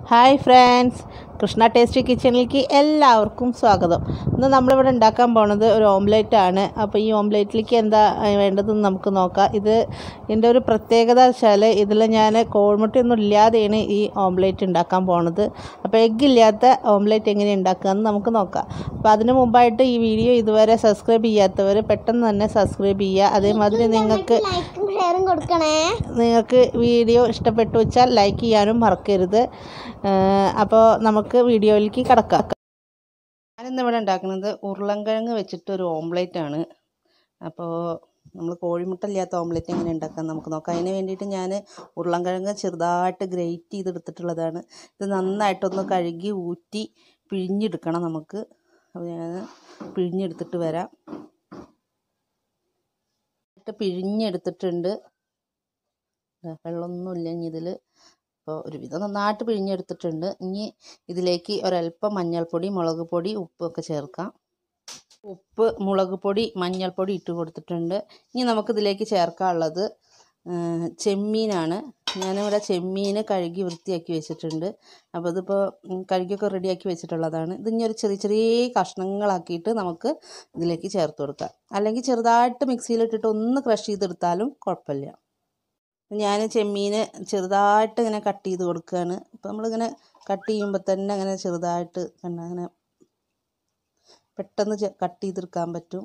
Hi friends Krishna tasty കിച്ചണിലേക്ക് എല്ലാവർക്കും സ്വാഗതം ഇന്ന് നമ്മളിവിടെ ഉണ്ടാക്കാൻ പോണത് ഒരു ഓംലേറ്റ് ആണ് അപ്പോൾ ഈ ഓംലേറ്റിലേക്ക് എന്താ ഏഹ്, വേണ്ടതെന്ന് നമുക്ക് നോക്കാം ഇത് ഇതിൻ്റെ ഒരു പ്രത്യേകത വെച്ചാൽ ഇതിൽ ഞാൻ കോഴിമുട്ടയൊന്നും ഇല്ലാതെയാണ് ഈ ഓംലേറ്റ് ഉണ്ടാക്കാൻ പോണത് അപ്പോൾ എഗ്ഗ് ഇല്ലാത്ത ഓംലേറ്റ് എങ്ങനെ ഉണ്ടാക്കാമെന്ന് നമുക്ക് നോക്കാം അപ്പോൾ അതിന് മുമ്പായിട്ട് ഈ വീഡിയോ ഇതുവരെ സബ്സ്ക്രൈബ് ചെയ്യാത്തവർ പെട്ടെന്ന് തന്നെ സബ്സ്ക്രൈബ് ചെയ്യുക അതേമാതിരി നിങ്ങൾക്ക് ലൈക്കും ഷെയറും കൊടുക്കണേ നിങ്ങൾക്ക് വീഡിയോ ഇഷ്ടപ്പെട്ടു വെച്ചാൽ ലൈക്ക് ചെയ്യാനും മറക്കരുത് അപ്പോൾ നമുക്ക് വീഡിയോയിലേക്ക് കിടക്കാം ഞാനിന്നിവിടെ ഉണ്ടാക്കുന്നത് ഉരുളൻകിഴങ്ങ് വെച്ചിട്ട് ഒരു ഓംലേറ്റ് ആണ് അപ്പോൾ നമ്മൾ കോഴിമുട്ട ഇല്ലാത്ത ഓംലേറ്റ് എങ്ങനെ ഉണ്ടാക്കാൻ നമുക്ക് നോക്കാം അതിന് വേണ്ടിയിട്ട് ഞാൻ ഉരുളൻകിഴങ്ങ് ചെറുതായിട്ട് ഗ്രേറ്റ് ചെയ്തെടുത്തിട്ടുള്ളതാണ് ഇത് നന്നായിട്ടൊന്ന് കഴുകി ഊറ്റി പിഴിഞ്ഞെടുക്കണം നമുക്ക് അപ്പോൾ ഞാൻ പിഴിഞ്ഞെടുത്തിട്ട് വരാം ഇട്ട് പിഴിഞ്ഞെടുത്തിട്ടുണ്ട് ദാ വെള്ളമൊന്നുമില്ല ഇനി ഇതിൽ അപ്പോൾ ഒരുവിധം നന്നായിട്ട് പിഴിഞ്ഞെടുത്തിട്ടുണ്ട് ഇനി ഇതിലേക്ക് ഒരല്പം മഞ്ഞൾപ്പൊടി മുളക് പൊടി ഉപ്പൊക്കെ ചേർക്കാം ഉപ്പ് മുളക് പൊടി മഞ്ഞൾപ്പൊടി ഇട്ട് കൊടുത്തിട്ടുണ്ട് ഇനി നമുക്കിതിലേക്ക് ചേർക്കാനുള്ളത് ആ, ചെമ്മീനാണ് ഞാനിവിടെ ചെമ്മീൻ കഴുകി വൃത്തിയാക്കി വെച്ചിട്ടുണ്ട് അപ്പോൾ ഇതിപ്പോൾ ഉം, കഴുകിയൊക്കെ റെഡിയാക്കി വെച്ചിട്ടുള്ളതാണ് ഇതിനി ഒരു ചെറിയ ചെറിയ കഷ്ണങ്ങളാക്കിയിട്ട് നമുക്ക് ഇതിലേക്ക് ചേർത്ത് കൊടുക്കാം അല്ലെങ്കിൽ ചെറുതായിട്ട് മിക്സിയിലിട്ടിട്ട് ഒന്ന് ക്രഷ് ചെയ്തെടുത്താലും കുഴപ്പമില്ല ഞാൻ ചെമ്മീൻ ചെറുതായിട്ട് ഇങ്ങനെ കട്ട് ചെയ്ത് കൊടുക്കുകയാണ് അപ്പോൾ നമ്മളിങ്ങനെ കട്ട് ചെയ്യുമ്പോൾ തന്നെ അങ്ങനെ ചെറുതായിട്ട് കണ്ട അങ്ങനെ പെട്ടെന്ന് കട്ട് ചെയ്തെടുക്കാൻ പറ്റും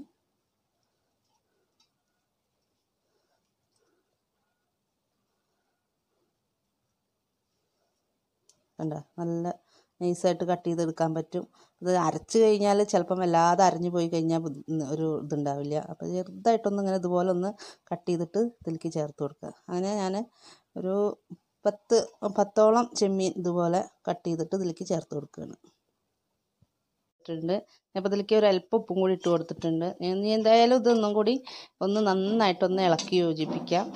കണ്ട നല്ല നൈസായിട്ട് കട്ട് ചെയ്തെടുക്കാൻ പറ്റും ഇത് അരച്ച് കഴിഞ്ഞാൽ ചിലപ്പം വല്ലാതെ അരഞ്ഞു പോയി കഴിഞ്ഞാൽ ബുദ്ധി- ഒരു ഇതുണ്ടാവില്ല അപ്പോൾ ചെറുതായിട്ടൊന്ന് ഇങ്ങനെ ഇതുപോലെ ഒന്ന് കട്ട് ചെയ്തിട്ട് ഇതിലേക്ക് ചേർത്ത് കൊടുക്കുക അങ്ങനെ ഞാൻ ഒരു പത്ത് പത്തോളം ചെമ്മീൻ ഇതുപോലെ കട്ട് ചെയ്തിട്ട് ഇതിലേക്ക് ചേർത്ത് കൊടുക്കുകയാണ് ഇട്ടിട്ടുണ്ട് അപ്പോൾ ഇതിലേക്ക് ഒരു അല്പം ഉപ്പും കൂടി ഇട്ട് കൊടുത്തിട്ടുണ്ട് ഇനി എന്തായാലും ഇതൊന്നും കൂടി ഒന്ന് നന്നായിട്ടൊന്ന് ഇളക്കി യോജിപ്പിക്കാം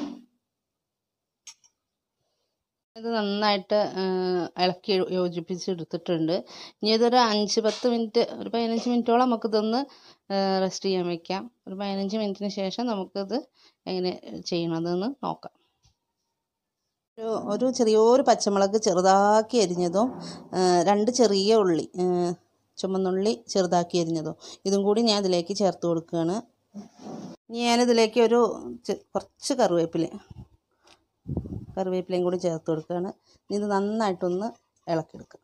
ഇത് നന്നായിട്ട് ആ, ഇളക്കി യോജിപ്പിച്ചെടുത്തിട്ടുണ്ട് ഇനി ഇതൊരു അഞ്ച് പത്ത് മിനിറ്റ് ഒരു പതിനഞ്ച് മിനിറ്റോളം നമുക്കിതൊന്ന് റെസ്റ്റ് ചെയ്യാൻ വെക്കാം ഒരു പതിനഞ്ച് മിനിറ്റിന് ശേഷം നമുക്കിത് എങ്ങനെ ചെയ്യണതെന്ന് നോക്കാം ഒരു ഒരു ചെറിയൊരു പച്ചമുളക് ചെറുതാക്കി അരിഞ്ഞതും ആ, രണ്ട് ചെറിയ ഉള്ളി ആ, ചുമന്നുള്ളി ചെറുതാക്കി അരിഞ്ഞതും ഇതും കൂടി ഞാൻ ഇതിലേക്ക് ചേർത്ത് കൊടുക്കുകയാണ് ഇനി ഞാനിതിലേക്ക് ഒരു ചെ- കുറച്ച് കറിവേപ്പില കറിവേപ്പിലയും കൂടി ചേർത്ത് കൊടുക്കുകയാണ് ഇനി ഇത് നന്നായിട്ടൊന്ന് ഇളക്കിയെടുക്കുക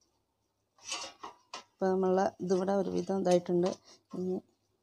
അപ്പോൾ നമ്മളെ ഇതിവിടെ ഒരുവിധം ഇതായിട്ടുണ്ട് ഇനി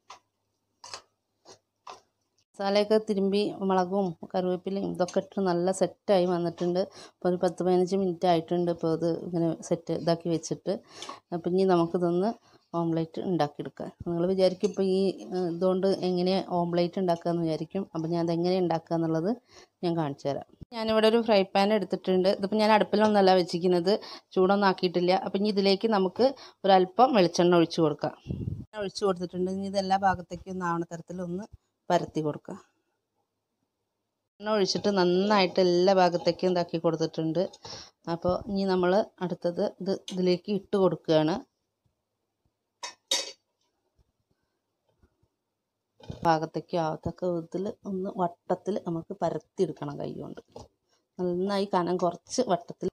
മസാലയൊക്കെ തിരുമ്പി മുളകും കറിവേപ്പിലയും ഇതൊക്കെ ഇട്ട് നല്ല സെറ്റായി വന്നിട്ടുണ്ട് ഇപ്പോൾ ഒരു പത്ത് പതിനഞ്ച് മിനിറ്റ് ആയിട്ടുണ്ട് ഇപ്പോൾ ഇത് ഇങ്ങനെ സെറ്റ് ഇതാക്കി വെച്ചിട്ട് അപ്പം ഇനി നമുക്കിതൊന്ന് ഓംലേറ്റ് ഉണ്ടാക്കിയെടുക്കാം നിങ്ങൾ വിചാരിക്കും ഇപ്പോൾ ഈ ഏഹ്, ഇതുകൊണ്ട് എങ്ങനെ ഓംലേറ്റ് ഉണ്ടാക്കാമെന്ന് വിചാരിക്കും അപ്പം ഞാൻ അതെങ്ങനെ ഉണ്ടാക്കുക എന്നുള്ളത് ഞാൻ കാണിച്ചു തരാം ഞാനിവിടെ ഒരു ഫ്രൈ പാൻ എടുത്തിട്ടുണ്ട് ഇതിപ്പോൾ ഞാൻ അടുപ്പിലൊന്നല്ല വെച്ചിരിക്കുന്നത് ചൂടൊന്നും ആക്കിയിട്ടില്ല അപ്പം ഇനി ഇതിലേക്ക് നമുക്ക് ഒരല്പം വെളിച്ചെണ്ണ ഒഴിച്ചു കൊടുക്കാം ഒഴിച്ചു കൊടുത്തിട്ടുണ്ട് ഇനി ഇത് എല്ലാ ഭാഗത്തേക്കും ഒന്ന് ആവണ തരത്തിൽ ഒന്ന് പരത്തി കൊടുക്കുക എണ്ണ ഒഴിച്ചിട്ട് നന്നായിട്ട് എല്ലാ ഭാഗത്തേക്കും ഇതാക്കി കൊടുത്തിട്ടുണ്ട് അപ്പോൾ ഇനി നമ്മൾ അടുത്തത് ഇത് ഇതിലേക്ക് ഇട്ട് കൊടുക്കുകയാണ് ഭാഗത്തേക്ക് ആവത്തക്ക വിധത്തിൽ ഒന്ന് വട്ടത്തിൽ നമുക്ക് പരത്തിയെടുക്കണം കൈ കൊണ്ട് നന്നായി കനം കുറച്ച് വട്ടത്തിൽ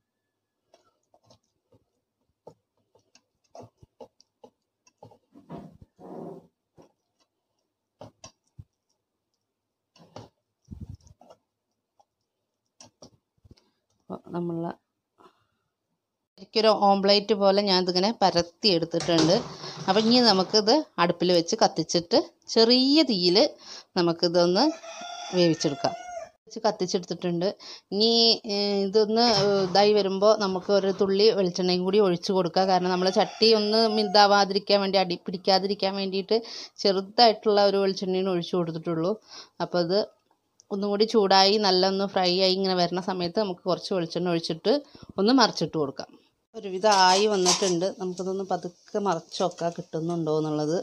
നമ്മളെ ശരിക്കൊരു ഓംപ്ലേറ്റ് പോലെ ഞാൻ ഇതിങ്ങനെ പരത്തി എടുത്തിട്ടുണ്ട് അപ്പം ഇനി നമുക്കിത് അടുപ്പിൽ വെച്ച് കത്തിച്ചിട്ട് ചെറിയ തീയിൽ നമുക്കിതൊന്ന് വേവിച്ചെടുക്കാം വെച്ച് കത്തിച്ചെടുത്തിട്ടുണ്ട് ഇനി ഏഹ്, ഇതൊന്ന് ഏഹ്, ഇതായി വരുമ്പോൾ നമുക്ക് ഒരു തുള്ളി വെളിച്ചെണ്ണയും കൂടി ഒഴിച്ച് കൊടുക്കുക കാരണം നമ്മൾ ചട്ടി ഒന്ന് ഇതാവാതിരിക്കാൻ വേണ്ടി അടി പിടിക്കാതിരിക്കാൻ വേണ്ടിയിട്ട് ചെറുതായിട്ടുള്ള ഒരു വെളിച്ചെണ്ണയാണ് ഒഴിച്ച് കൊടുത്തിട്ടുള്ളൂ അപ്പോൾ അത് ഒന്നും കൂടി ചൂടായി നല്ല ഒന്ന് ഫ്രൈ ആയി ഇങ്ങനെ വരുന്ന സമയത്ത് നമുക്ക് കുറച്ച് വെളിച്ചെണ്ണ ഒഴിച്ചിട്ട് ഒന്ന് മറിച്ചിട്ട് കൊടുക്കാം ഒരുവിധം ആയി വന്നിട്ടുണ്ട് നമുക്കിതൊന്ന് പതുക്കെ മറച്ച് വെക്കാം കിട്ടുന്നുണ്ടോ എന്നുള്ളത്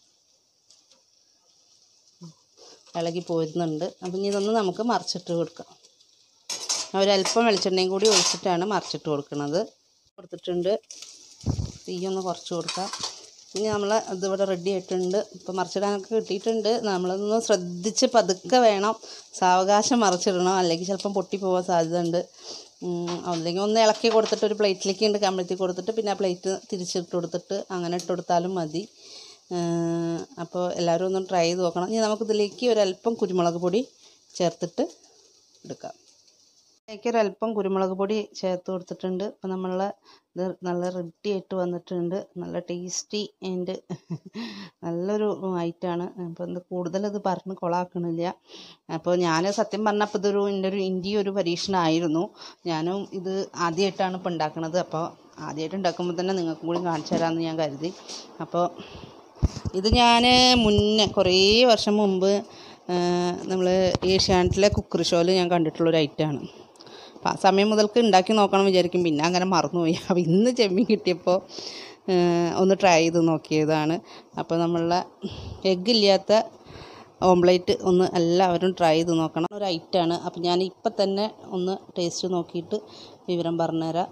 ഇളകി പോരുന്നുണ്ട് അപ്പം ഇനി ഇതൊന്ന് നമുക്ക് മറിച്ചിട്ട് കൊടുക്കാം ഒരല്പം വെളിച്ചെണ്ണയും കൂടി ഒഴിച്ചിട്ടാണ് മറിച്ചിട്ട് കൊടുക്കുന്നത് കൊടുത്തിട്ടുണ്ട് തീയൊന്ന് കുറച്ച് കൊടുക്കാം ഇനി നമ്മൾ ഇതിവിടെ റെഡി ആയിട്ടുണ്ട് ഇപ്പോൾ മറിച്ചിടാനൊക്കെ കിട്ടിയിട്ടുണ്ട് നമ്മളൊന്ന് ശ്രദ്ധിച്ച് പതുക്കെ വേണം സാവകാശം മറിച്ചിടണം അല്ലെങ്കിൽ ചിലപ്പം പൊട്ടിപ്പോകാൻ സാധ്യത ഉണ്ട് ഉം, അല്ലെങ്കിൽ ഒന്ന് ഇളക്കി കൊടുത്തിട്ട് ഒരു പ്ലേറ്റിലേക്ക് ഉണ്ട് കമഴ്ത്തി കൊടുത്തിട്ട് പിന്നെ ആ പ്ലേറ്റ് തിരിച്ചിട്ട് കൊടുത്തിട്ട് അങ്ങനെ ഇട്ട് കൊടുത്താലും മതി അപ്പോൾ എല്ലാവരും ഒന്ന് ട്രൈ ചെയ്ത് നോക്കണം ഇനി നമുക്കിതിലേക്ക് ഒരല്പം കുരുമുളക് പൊടി ചേർത്തിട്ട് എടുക്കാം അതിലേക്ക് ഒരല്പം കുരുമുളക് പൊടി ചേർത്ത് കൊടുത്തിട്ടുണ്ട് അപ്പോൾ നമ്മളെ ഇത് നല്ല റെഡി ആയിട്ട് വന്നിട്ടുണ്ട് നല്ല ടേസ്റ്റി ആൻഡ് നല്ലൊരു ഐറ്റമാണ് അപ്പോൾ ഇത് കൂടുതലത് പറഞ്ഞ് കൊളാക്കണില്ല അപ്പോൾ ഞാൻ സത്യം പറഞ്ഞപ്പോൾ ഇതൊരു എൻ്റെ ഒരു ഇന്ത്യ ഒരു പരീക്ഷണമായിരുന്നു ഞാനും ഇത് ആദ്യമായിട്ടാണ് ഇപ്പോൾ ഉണ്ടാക്കുന്നത് അപ്പോൾ ആദ്യമായിട്ട് ഉണ്ടാക്കുമ്പോൾ തന്നെ നിങ്ങൾക്കും കൂടി കാണിച്ചു തരാമെന്ന് ഞാൻ കരുതി അപ്പോൾ ഇത് ഞാൻ മുന്നേ കുറേ വർഷം മുമ്പ് നമ്മൾ ഏഷ്യാനെറ്റിലെ കുക്കറി ഷോയിൽ ഞാൻ കണ്ടിട്ടുള്ളൊരു ഐറ്റമാണ് അപ്പോൾ ആ സമയം മുതൽക്ക് ഉണ്ടാക്കി നോക്കണം വിചാരിക്കും പിന്നെ അങ്ങനെ മറന്നുപോയി അപ്പോൾ ഇന്ന് ചെമ്മീൻ കിട്ടിയപ്പോൾ ഒന്ന് ട്രൈ ചെയ്ത് നോക്കിയതാണ് അപ്പോൾ നമ്മളുടെ എഗ്ഗ് ഇല്ലാത്ത ഓംപ്ലേറ്റ് ഒന്ന് എല്ലാവരും ട്രൈ ചെയ്ത് നോക്കണം ഒരു ഐറ്റമാണ് അപ്പോൾ ഞാൻ ഇപ്പം തന്നെ ഒന്ന് ടേസ്റ്റ് നോക്കിയിട്ട് വിവരം പറഞ്ഞുതരാം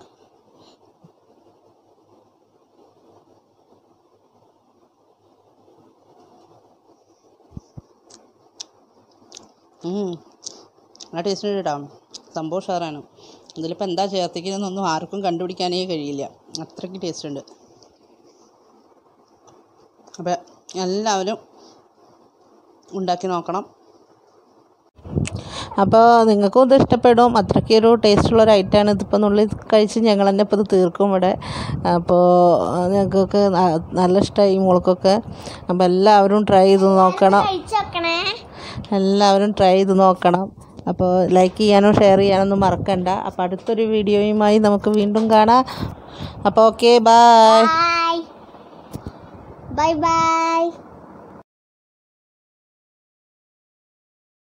ഉം. നല്ല ടേസ്റ്റ് ഉണ്ട് കേട്ടോ സംഭവം ഉഷാറാണ് ഇതിലിപ്പോൾ എന്താ ചേർത്തിക്കുന്നതെന്നൊന്നും ആർക്കും കണ്ടുപിടിക്കാനേ കഴിയില്ല അത്രയ്ക്ക് ടേസ്റ്റ് ഉണ്ട് അപ്പോൾ എല്ലാവരും ഉണ്ടാക്കി നോക്കണം അപ്പോൾ നിങ്ങൾക്കും ഇത് ഇഷ്ടപ്പെടും അത്രയ്ക്ക് ഒരു ടേസ്റ്റുള്ള ഒരു ഐറ്റമാണ് ഇതിപ്പോൾ നുള്ളിൽ കഴിച്ച് ഞങ്ങൾ തന്നെ ഇപ്പോൾ ഇത് തീർക്കും ഇവിടെ അപ്പോൾ ഞങ്ങൾക്കൊക്കെ ന- നല്ല ഇഷ്ടമായി മോൾക്കൊക്കെ അപ്പോൾ എല്ലാവരും ട്രൈ ചെയ്ത് നോക്കണം കഴിച്ചോക്കണേ എല്ലാവരും ട്രൈ ചെയ്ത് നോക്കണം അപ്പോൾ ലൈക്ക് ചെയ്യാനോ ഷെയർ ചെയ്യാനൊന്നും മറക്കണ്ട അപ്പോൾ അടുത്തൊരു വീഡിയോയുമായി നമുക്ക് വീണ്ടും കാണാം അപ്പോൾ okay bye bye bye by